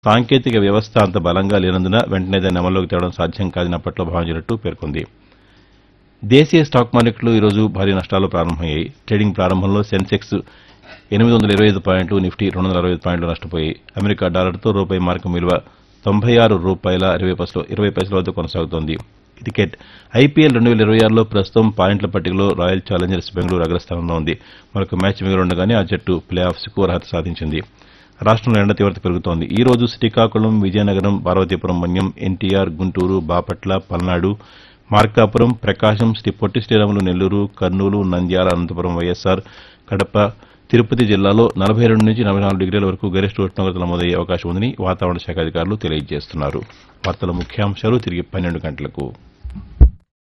సాంకేతిక వ్యవస్థ అంత బలంగా లేనందున వెంటనే దాన్ని అమల్లోకి తేవడం సాధ్యం కాదని అప్పట్లో భావించినట్టు పేర్కొంది దేశీయ స్టాక్ మార్కెట్లు ఈరోజు భారీ నష్టాల్లో ప్రారంభమయ్యాయి ట్రేడింగ్ ప్రారంభంలో సెన్సెక్స్ ఎనిమిది వందల ఇరవై ఐదు పాయింట్లు నిఫ్టీ రెండు వందల అరవై ఐదు పాయింట్లు నష్టపోయాయి అమెరికా డాలర్తో రూపాయి మార్కం విలువ తొంభై ఆరు రూపాయల ఇరవై పైసలు ఇరవై పైసల వద్ద కొనసాగుతోంది క్రికెట్ ఐపీఎల్ రెండు వేల ఇరవై ఆరులో ప్రస్తుతం పాయింట్ల పట్టికలో రాయల్ ఛాలెంజర్స్ బెంగళూరు అగ్రస్థానంలో ఉంది మరొక మ్యాచ్ మిగిలిండగానే ఆ జట్టు ప్లే ఆఫ్స్కు అర్హత సాధించింది రాష్ట్రంలో ఎండ తీవ్రత పెరుగుతోంది ఈ రోజు శ్రీకాకుళం విజయనగరం పార్వతీపురం మన్యం ఎన్టీఆర్ గుంటూరు బాపట్ల పల్నాడు మార్కాపురం ప్రకాశం శ్రీ పొట్టి శ్రీరాములు నెల్లూరు కర్నూలు నంద్యాల అనంతపురం వైఎస్ఆర్ కడప తిరుపతి జిల్లాలో నలభై రెండు నుంచి నలభై నాలుగు డిగ్రీల వరకు గరిష్ట ఉష్ణోగ్రత నమోదయ్యే అవకాశం ఉందని వాతావరణ శాఖ అధికారులు తెలియజేస్తున్నారు వార్తల ముఖ్యాంశాలు తిరిగి పన్నెండు గంటలకు